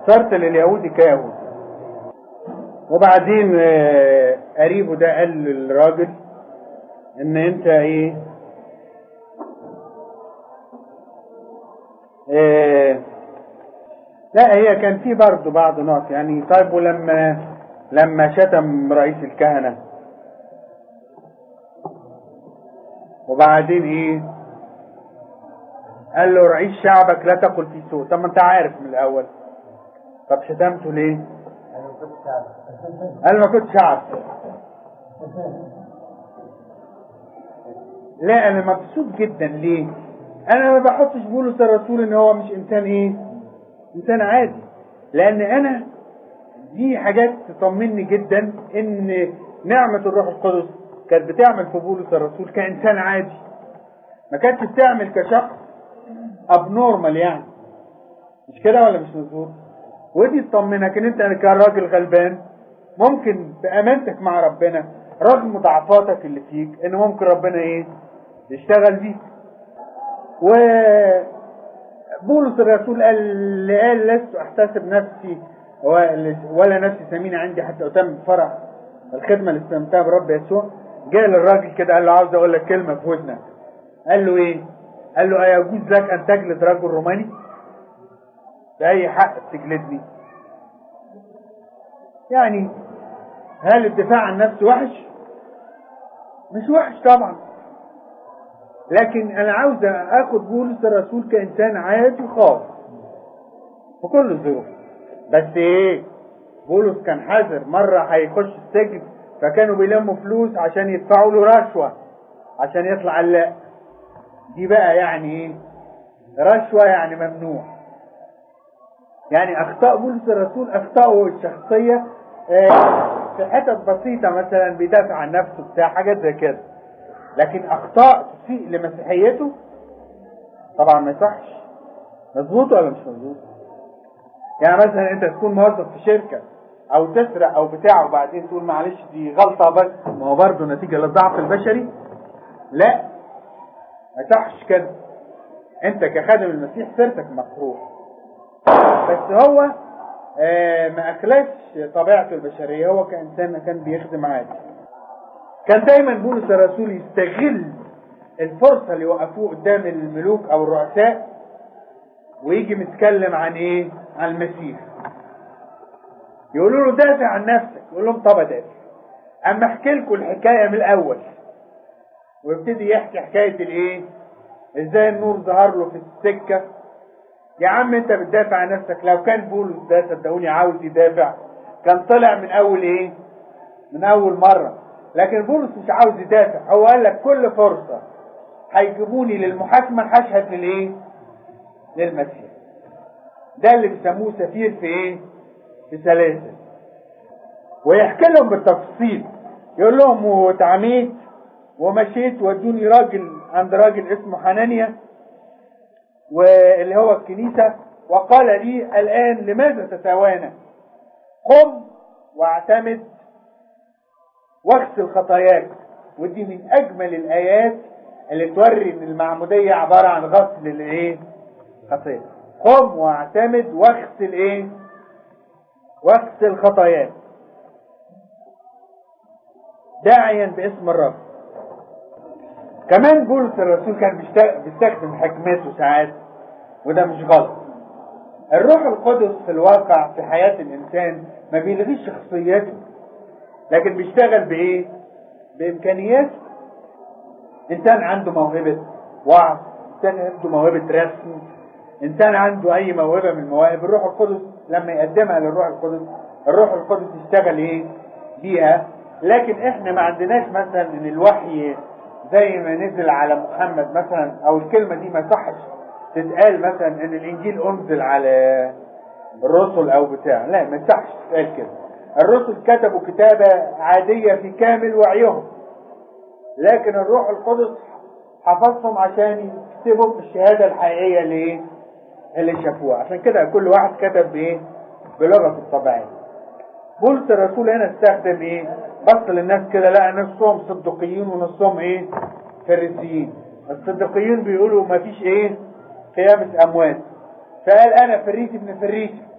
صرت لليهودي كيهود وبعدين آه، قريبه ده قال للراجل ان انت ايه آه، لا هي كان في برضه بعض نقط يعني طيب ولما لما شتم رئيس الكهنة وبعدين ايه قال له رئيس شعبك لا تقل في سوء طب ما انت عارف من الاول طب شتمته ليه قال ما كنتش عارف لا انا مبسوط جدا ليه انا ما بحطش بولس الرسول ان هو مش انسان ايه انسان عادي لان انا دي حاجات تطمني جدا ان نعمة الروح القدس كانت بتعمل في بولس الرسول كانسان عادي ما كانتش بتعمل كشخص ابنورمال يعني مش كده ولا مش مظبوط ودي تطمنك ان انت كراجل غلبان ممكن بامانتك مع ربنا رغم ضعفاتك اللي فيك ان ممكن ربنا ايه يشتغل بيك و بولس الرسول قال اللي قال لست احتسب نفسي ولا نفسي ثمينة عندي حتى اتم فرح الخدمة اللي استلمتها برب يسوع جاء للراجل كده قال له عاوز اقول لك كلمة في ودنك قال له ايه قال له ايجوز لك ان تجلد رجل روماني بأي حق تجلدني يعني هل الدفاع عن نفسه وحش مش وحش طبعا لكن انا عاوز اخد بولس الرسول كانسان عادي خالص في كل الظروف بس ايه بولس كان حذر مرة هيخش السجن فكانوا بيلموا فلوس عشان يدفعوا له رشوة عشان يطلع لا دي بقى يعني ايه رشوة يعني ممنوع يعني اخطاء بولس الرسول اخطاءه الشخصية آه، في حتت بسيطة مثلا بيدافع عن نفسه بتاع حاجات زي كده لكن اخطاء تسيء لمسيحيته طبعا ما يصحش مظبوط ولا مش مظبوط يعني مثلا انت تكون موظف في شركة او تسرق او بتاع وبعدين تقول معلش دي غلطة بس ما هو برضه نتيجة للضعف البشري لا ما يصحش كده انت كخادم المسيح سيرتك مكروه بس هو آه ما اخلفش طبيعته البشرية هو كإنسان كان بيخدم عادي كان دايما بولس الرسول يستغل الفرصة اللي يوقفوه قدام الملوك او الرؤساء ويجي متكلم عن ايه عن المسيح يقولوا له دافع عن نفسك يقول لهم طب دافع اما احكي لكم الحكاية من الاول ويبتدي يحكي حكاية الايه ازاي النور ظهر له في السكة يا عم انت بتدافع عن نفسك لو كان بولس ده صدقوني عاوز يدافع كان طلع من اول ايه من اول مرة لكن بولس مش عاوز يدافع هو قال لك كل فرصة هيجيبوني للمحاكمة هشهد للايه للمسيح ده اللي بيسموه سفير في ايه في سلاسل ويحكي لهم بالتفصيل يقول لهم واتعميت ومشيت ودوني راجل عند راجل اسمه حنانيا واللي هو الكنيسة وقال لي الآن لماذا تتوانى قم واعتمد واغسل خطاياك ودي من أجمل الآيات اللي توري ان المعمودية عبارة عن غسل الايه خطايا قم واعتمد واغسل ايه واغسل خطاياك داعيا باسم الرب كمان بولس الرسول كان بيستخدم حكمته ساعات وده مش غلط الروح القدس في الواقع في حياة الإنسان ما بيلغيش شخصيته لكن بيشتغل بإيه؟ بإمكانياته إنسان عنده موهبة وعظ إنسان عنده موهبة رسم إنسان عنده أي موهبة من المواهب الروح القدس لما يقدمها للروح القدس الروح القدس يشتغل إيه؟ بيها لكن إحنا ما عندناش مثلا إن الوحي زي ما نزل على محمد مثلا او الكلمة دي ما صحش تتقال مثلا ان الانجيل انزل على الرسل او بتاع لا ما يصحش تتقال كده الرسل كتبوا كتابة عادية في كامل وعيهم لكن الروح القدس حفظهم عشان يكتبوا الشهادة الحقيقية اللي ايه اللي شافوها عشان كده كل واحد كتب بايه بلغته الطبيعية بولس الرسول هنا استخدم ايه بص للناس كده لقى نصهم صدقيين ونصهم ايه فريسيين الصدقيين بيقولوا ما فيش ايه قيامة اموات فقال انا فريسي ابن فريسي